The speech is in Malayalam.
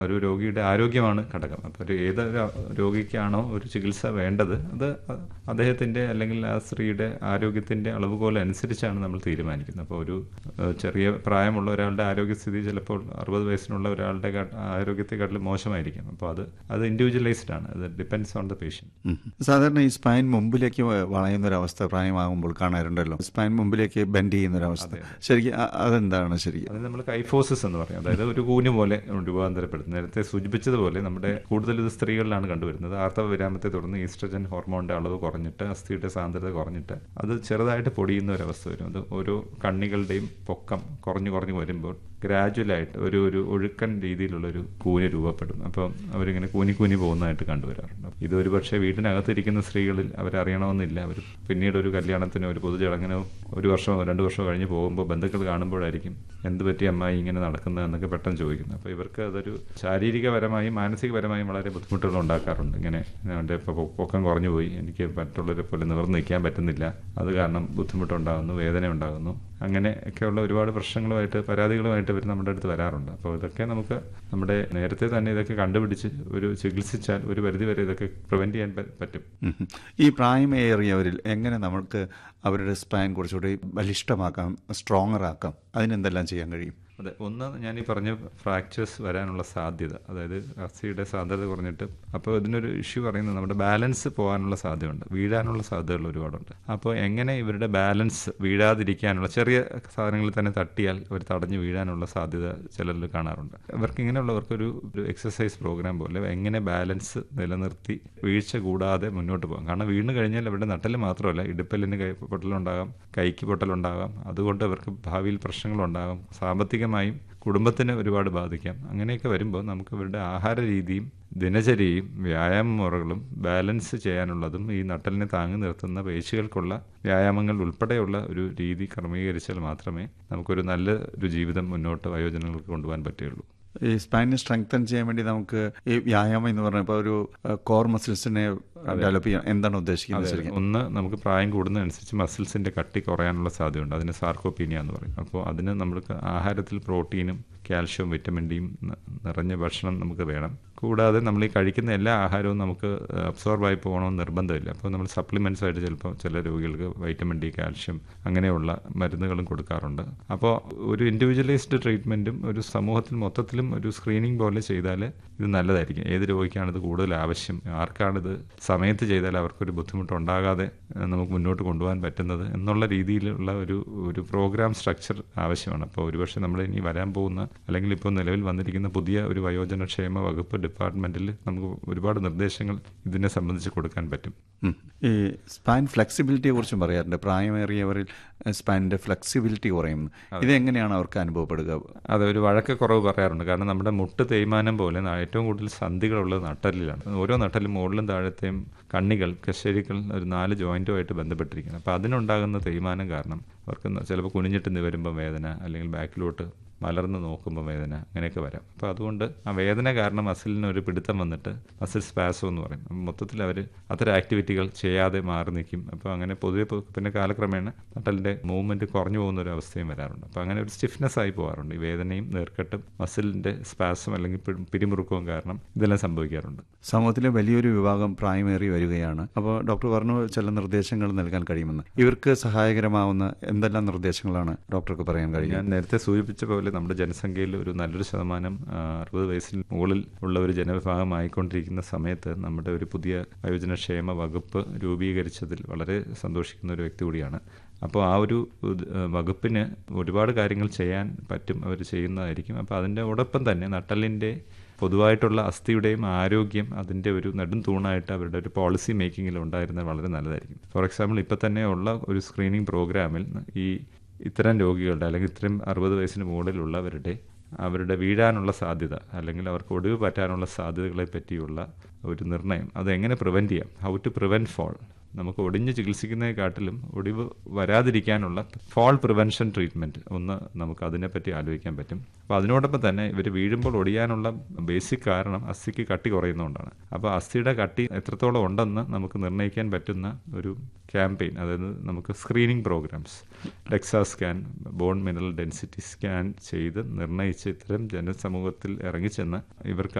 ഒരു രോഗിയുടെ ആരോഗ്യമാണ് ഘടകം അപ്പോൾ ഒരു ഏത് രോഗിക്കാണോ ഒരു ചികിത്സ വേണ്ടത് അത് അദ്ദേഹത്തിൻ്റെ അല്ലെങ്കിൽ ആ സ്ത്രീയുടെ ആരോഗ്യത്തിൻ്റെ അളവുകോൽ അനുസരിച്ചാണ് നമ്മൾ തീരുമാനിക്കുന്നത് അപ്പോൾ ഒരു ഏഹ്, ചെറിയ പ്രായമുള്ള ഒരാളുടെ ആരോഗ്യസ്ഥിതി ചിലപ്പോൾ അറുപത് വയസ്സിനുള്ള ഒരാളുടെ കാ- ആരോഗ്യത്തെക്കാട്ടിലും മോശമായിരിക്കും അപ്പോൾ അത് അത് ഇൻഡിവിജ്വലൈസ്ഡ് ആണ് അത് ഡിപ്പെൻഡ്സ് ഓൺ ദ പേഷ്യൻറ്റ് ഉം. സാധാരണ ഈ സ്പൈൻ മുമ്പിലേക്ക് വ- വളയുന്ന ഒരു അവസ്ഥ പ്രായമാകുമ്പോൾ കാണാറുണ്ടല്ലോ സ്പൈൻ മുമ്പിലേക്ക് ബെൻഡ് ചെയ്യുന്ന ഒരു അവസ്ഥ ശരിക്കും അ- അതെന്താണ് ശരിക്കും അത് നമ്മൾ കൈഫോസിസ് എന്ന് പറയും അതായത് ഒരു കൂന് പോലെ രൂപാന്തരപ്പെടും നേരത്തെ സൂചിപ്പിച്ചതുപോലെ നമ്മുടെ കൂടുതൽ ഇത് സ്ത്രീകളിലാണ് കണ്ടുവരുന്നത് ആർത്തവ വിരാമത്തെ തുടർന്ന് ഈസ്ട്രജൻ ഹോർമോണിന്റെ അളവ് കുറഞ്ഞിട്ട് അസ്ഥിയുടെ സാന്ദ്രത കുറഞ്ഞിട്ട് അത് ചെറുതായിട്ട് പൊടിയുന്ന ഒരു അവസ്ഥ വരും അത് ഓരോ കണ്ണികളുടെയും പൊക്കം കുറഞ്ഞു കുറഞ്ഞു വരുമ്പോൾ ഗ്രാജുവലായിട്ട് ഒരു ഒരു ഒഴുക്കൻ രീതിയിലുള്ള ഒരു കൂന് രൂപപ്പെടും അപ്പം അവരിങ്ങനെ കൂനി കൂനി പോകുന്നതായിട്ട് കണ്ടുവരാറുണ്ട് ഇത് ഒരു പക്ഷേ വീട്ടിനകത്തിരിക്കുന്ന സ്ത്രീകളിൽ അവരറിയണമെന്നില്ല അവർ പിന്നീട് ഒരു കല്യാണത്തിനോ ഒരു പൊതുചടങ്ങിനോ ഒരു വർഷമോ രണ്ട് വർഷമോ കഴിഞ്ഞ് പോകുമ്പോൾ ബന്ധുക്കൾ കാണുമ്പോഴായിരിക്കും എന്ത് പറ്റി അമ്മായി ഇങ്ങനെ നടക്കുന്നത് എന്നൊക്കെ പെട്ടെന്ന് ചോദിക്കുന്നത് അപ്പോൾ ഇവർക്ക് അതൊരു ശാരീരികപരമായും മാനസികപരമായും വളരെ ബുദ്ധിമുട്ടുകൾ ഉണ്ടാക്കാറുണ്ട് ഇങ്ങനെ എൻ്റെ ഇപ്പോൾ പൊക്കം കുറഞ്ഞു പോയി എനിക്ക് മറ്റുള്ളവരെ പോലെ നിവർന്ന് നിൽക്കാൻ പറ്റുന്നില്ല അത് കാരണം ബുദ്ധിമുട്ടുണ്ടാകുന്നു വേദന ഉണ്ടാകുന്നു അങ്ങനെ ഒക്കെയുള്ള ഒരുപാട് പ്രശ്നങ്ങളുമായിട്ട് പരാതികളുമായിട്ട് ഇവർ നമ്മുടെ അടുത്ത് വരാറുണ്ട് അപ്പോൾ ഇതൊക്കെ നമുക്ക് നമ്മുടെ നേരത്തെ തന്നെ ഇതൊക്കെ കണ്ടുപിടിച്ച് ഒരു ചികിത്സിച്ചാൽ ഒരു പരിധിവരെ ഇതൊക്കെ പ്രിവെൻറ്റ് ചെയ്യാൻ പ- പറ്റും ഉം. ഈ പ്രായമേറിയവരിൽ എങ്ങനെ നമുക്ക് അവരുടെ സ്പൈൻ കുറച്ചുകൂടി ബലിഷ്ഠമാക്കാം സ്ട്രോങ്ങർ ആക്കാം അതിനെന്തെല്ലാം ചെയ്യാൻ കഴിയും അതെ ഒന്ന് ഞാൻ ഈ പറഞ്ഞ ഫ്രാക്ചേഴ്സ് വരാനുള്ള സാധ്യത അതായത് അസ്ഥിയുടെ സാന്ദ്രത കുറഞ്ഞിട്ട് അപ്പോൾ ഇതിനൊരു ഇഷ്യൂ പറയുന്നത് നമ്മുടെ ബാലൻസ് പോകാനുള്ള സാധ്യതയുണ്ട് വീഴാനുള്ള സാധ്യതകൾ ഒരുപാടുണ്ട് അപ്പോൾ എങ്ങനെ ഇവരുടെ ബാലൻസ് വീഴാതിരിക്കാനുള്ള ചെറിയ സാധനങ്ങളിൽ തന്നെ തട്ടിയാൽ അവർ തടഞ്ഞു വീഴാനുള്ള സാധ്യത ചിലരിൽ കാണാറുണ്ട് ഇവർക്ക് ഇങ്ങനെയുള്ളവർക്കൊരു ഒരു എക്സസൈസ് പ്രോഗ്രാം പോലെ എങ്ങനെ ബാലൻസ് നിലനിർത്തി വീഴ്ച കൂടാതെ മുന്നോട്ട് പോകാം കാരണം വീണ് കഴിഞ്ഞാൽ അവരുടെ നട്ടല് മാത്രമല്ല ഇടുപ്പലിന് കൈ പൊട്ടലുണ്ടാകാം കൈക്ക് പൊട്ടലുണ്ടാകാം അതുകൊണ്ട് അവർക്ക് ഭാവിയിൽ പ്രശ്നങ്ങളുണ്ടാകാം സാമ്പത്തികമായും കുടുംബത്തിന് ഒരുപാട് ബാധിക്കാം അങ്ങനെയൊക്കെ വരുമ്പോൾ നമുക്ക് ഇവരുടെ ആഹാര രീതിയും ദിനചര്യയും വ്യായാമ മുറകളും ബാലൻസ് ചെയ്യാനുള്ളതും ഈ നട്ടലിനെ താങ്ങി നിർത്തുന്ന പേശികൾക്കുള്ള വ്യായാമങ്ങൾ ഉൾപ്പെടെയുള്ള ഒരു രീതി ക്രമീകരിച്ചാൽ മാത്രമേ നമുക്കൊരു നല്ല ഒരു ജീവിതം മുന്നോട്ട് വയോജനങ്ങൾക്ക് കൊണ്ടുപോകാൻ പറ്റുകയുള്ളൂ ഈ സ്പൈനെ സ്ട്രെങ്തൻ ചെയ്യാൻ വേണ്ടി നമുക്ക് ഈ വ്യായാമം എന്ന് പറഞ്ഞപ്പോൾ ഒരു കോർ മസിൽസിനെ ഡെവലപ്പ് ചെയ്യാൻ എന്താണ് ഉദ്ദേശിക്കുന്നത് ശരിക്കും ഒന്ന് നമുക്ക് പ്രായം കൂടുന്നതനുസരിച്ച് മസിൽസിന്റെ കട്ടി കുറയാനുള്ള സാധ്യതയുണ്ട് അതിന് സാർക്കോപ്പീനിയ എന്ന് പറയും അപ്പോൾ അതിന് നമുക്ക് ആഹാരത്തിൽ പ്രോട്ടീനും കാൽഷ്യവും വിറ്റമിൻ ഡിയും ന- നിറഞ്ഞ ഭക്ഷണം നമുക്ക് വേണം കൂടാതെ നമ്മൾ ഈ കഴിക്കുന്ന എല്ലാ ആഹാരവും നമുക്ക് അബ്സോർബ് ആയി പോകണമെന്ന് നിർബന്ധമില്ല അപ്പോൾ നമ്മൾ സപ്ലിമെൻറ്റ്സ് ആയിട്ട് ചിലപ്പോൾ ചില രോഗികൾക്ക് വൈറ്റമിൻ ഡി കാൽഷ്യം അങ്ങനെയുള്ള മരുന്നുകളും കൊടുക്കാറുണ്ട് അപ്പോൾ ഒരു ഇൻഡിവിജ്വലൈസ്ഡ് ട്രീറ്റ്മെൻറ്റും ഒരു സമൂഹത്തിൽ മൊത്തത്തിലും ഒരു സ്ക്രീനിങ് പോലെ ചെയ്താൽ ഇത് നല്ലതായിരിക്കും ഏത് രോഗിക്കാണിത് കൂടുതൽ ആവശ്യം ആർക്കാണിത് സമയത്ത് ചെയ്താൽ അവർക്കൊരു ബുദ്ധിമുട്ടുണ്ടാകാതെ ഏഹ്, നമുക്ക് മുന്നോട്ട് കൊണ്ടുപോകാൻ പറ്റുന്നത് എന്നുള്ള രീതിയിലുള്ള ഒരു ഒരു പ്രോഗ്രാം സ്ട്രക്ചർ ആവശ്യമാണ് അപ്പോൾ ഒരുപക്ഷെ നമ്മൾ ഇനി വരാൻ പോകുന്ന അല്ലെങ്കിൽ ഇപ്പോൾ നിലവിൽ വന്നിരിക്കുന്ന പുതിയ ഒരു വയോജനക്ഷേമ വകുപ്പ് ഡിപ്പാർട്ട്മെന്റിൽ നമുക്ക് ഒരുപാട് നിർദ്ദേശങ്ങൾ ഇതിനെ സംബന്ധിച്ച് കൊടുക്കാൻ പറ്റും ഉം. ഈ സ്പൈൻ ഫ്ലെക്സിബിലിറ്റിയെ കുറിച്ചും പറയാറുണ്ട് പ്രായമേറിയവരിൽ സ്പൈനിന്റെ ഫ്ലെക്സിബിലിറ്റി കുറയും ഇതെങ്ങനെയാണ് അവർക്ക് അനുഭവപ്പെടുക അതെ ഒരു വഴക്ക് കുറവ് പറയാറുണ്ട് കാരണം നമ്മുടെ മുട്ട് തേയ്മാനം പോലെ ന- ഏറ്റവും കൂടുതൽ സന്ധികളുള്ളത് നട്ടലിലാണ് ഓരോ നട്ടലും മുകളിലും താഴത്തെയും കണ്ണികൾ കശേരികൾ ഒരു നാല് ജോയിൻറ്റുമായിട്ട് ബന്ധപ്പെട്ടിരിക്കുന്നത് അപ്പോൾ അതിനുണ്ടാകുന്ന തേയ്മാനം കാരണം അവർക്ക് ന- ചിലപ്പോൾ കുനിഞ്ഞിട്ട് നിവരുമ്പോൾ വേദന അല്ലെങ്കിൽ ബാക്കിലോട്ട് മലർന്ന് നോക്കുമ്പോൾ വേദന അങ്ങനെയൊക്കെ വരാം അപ്പോൾ അതുകൊണ്ട് ആ വേദന കാരണം മസിലിന് ഒരു പിടുത്തം വന്നിട്ട് മസിൽ സ്പാസോ എന്ന് പറയും അപ്പം മൊത്തത്തിൽ അവർ അത്തരം ആക്ടിവിറ്റികൾ ചെയ്യാതെ മാറി നിൽക്കും അപ്പോൾ അങ്ങനെ പൊതുവെ പൊ- പിന്നെ കാലക്രമേണ നട്ടലിൻ്റെ മൂവ്മെൻറ്റ് കുറഞ്ഞു പോകുന്ന ഒരു അവസ്ഥയും വരാറുണ്ട് അപ്പോൾ അങ്ങനെ ഒരു സ്റ്റിഫ്നെസ് ആയി പോകാറുണ്ട് ഈ വേദനയും നീർക്കെട്ടും മസിലിൻ്റെ സ്പാസും അല്ലെങ്കിൽ പി- പിരിമുറുക്കവും കാരണം ഇതെല്ലാം സംഭവിക്കാറുണ്ട് സമൂഹത്തിലെ വലിയൊരു വിഭാഗം പ്രായമേറി വരികയാണ് അപ്പോൾ ഡോക്ടർ പറഞ്ഞു ചില നിർദ്ദേശങ്ങൾ നൽകാൻ കഴിയുമെന്ന് ഇവർക്ക് സഹായകരമാവുന്ന എന്തെല്ലാം നിർദ്ദേശങ്ങളാണ് ഡോക്ടർക്ക് പറയാൻ കഴിയുക ഞാൻ നേരത്തെ സൂചിപ്പിച്ച പോലെ നമ്മുടെ ജനസംഖ്യയിൽ ഒരു നല്ലൊരു ശതമാനം ആ, അറുപത് വയസ്സിന് മുകളിൽ ഉള്ള ഒരു ജനവിഭാഗമായിക്കൊണ്ടിരിക്കുന്ന സമയത്ത് നമ്മുടെ ഒരു പുതിയ വയോജനക്ഷേമ വകുപ്പ് രൂപീകരിച്ചതിൽ വളരെ സന്തോഷിക്കുന്ന ഒരു വ്യക്തി കൂടിയാണ് അപ്പോൾ ആ ഒരു ഇത്, ആ, വകുപ്പിന് ഒരുപാട് കാര്യങ്ങൾ ചെയ്യാൻ പറ്റും അവർ ചെയ്യുന്നതായിരിക്കും അപ്പോൾ അതിൻ്റെ ഒടൊപ്പം തന്നെ നട്ടലിൻ്റെ പൊതുവായിട്ടുള്ള അസ്ഥിയുടെയും ആരോഗ്യം അതിൻ്റെ ഒരു നെടും തൂണായിട്ട് അവരുടെ ഒരു പോളിസി മേക്കിങ്ങിൽ ഉണ്ടായിരുന്നത് വളരെ നല്ലതായിരിക്കും ഫോർ എക്സാമ്പിൾ ഇപ്പോൾ തന്നെ ഉള്ള ഒരു സ്ക്രീനിങ് പ്രോഗ്രാമിൽ ഈ ഇത്തരം രോഗികളുടെ അല്ലെങ്കിൽ ഇത്തരം അറുപത് വയസ്സിന് മുകളിലുള്ളവരുടെ അവരുടെ വീഴാനുള്ള സാധ്യത അല്ലെങ്കിൽ അവർക്ക് ഒടിവ് പറ്റാനുള്ള സാധ്യതകളെ പറ്റിയുള്ള ഒരു നിർണയം അത് എങ്ങനെ പ്രിവെൻറ്റ് ചെയ്യാം ഹൗ ടു പ്രിവെൻറ്റ് ഫോൾ നമുക്ക് ഒടിഞ്ഞ് ചികിത്സിക്കുന്നതിനെക്കാട്ടിലും ഒടിവ് വരാതിരിക്കാനുള്ള ഫോൾ പ്രിവെൻഷൻ ട്രീറ്റ്മെൻറ്റ് ഒന്ന് നമുക്ക് അതിനെപ്പറ്റി ആലോചിക്കാൻ പറ്റും അപ്പോൾ അതിനോടൊപ്പം തന്നെ ഇവർ വീഴുമ്പോൾ ഒടിയാനുള്ള ബേസിക് കാരണം അസ്ഥിക്ക് കട്ടി കുറയുന്നതുകൊണ്ടാണ് അപ്പോൾ അസ്ഥിയുടെ കട്ടി എത്രത്തോളം ഉണ്ടെന്ന് നമുക്ക് നിർണ്ണയിക്കാൻ പറ്റുന്ന ഒരു ക്യാമ്പയിൻ അതായത് നമുക്ക് screening programmes DEXA scan bone mineral density scan ചെയ്ത് നിർണ്ണയിച്ച് ഇത്തരം ജനസമൂഹത്തിൽ ഇറങ്ങിച്ചെന്ന് ഇവർക്ക്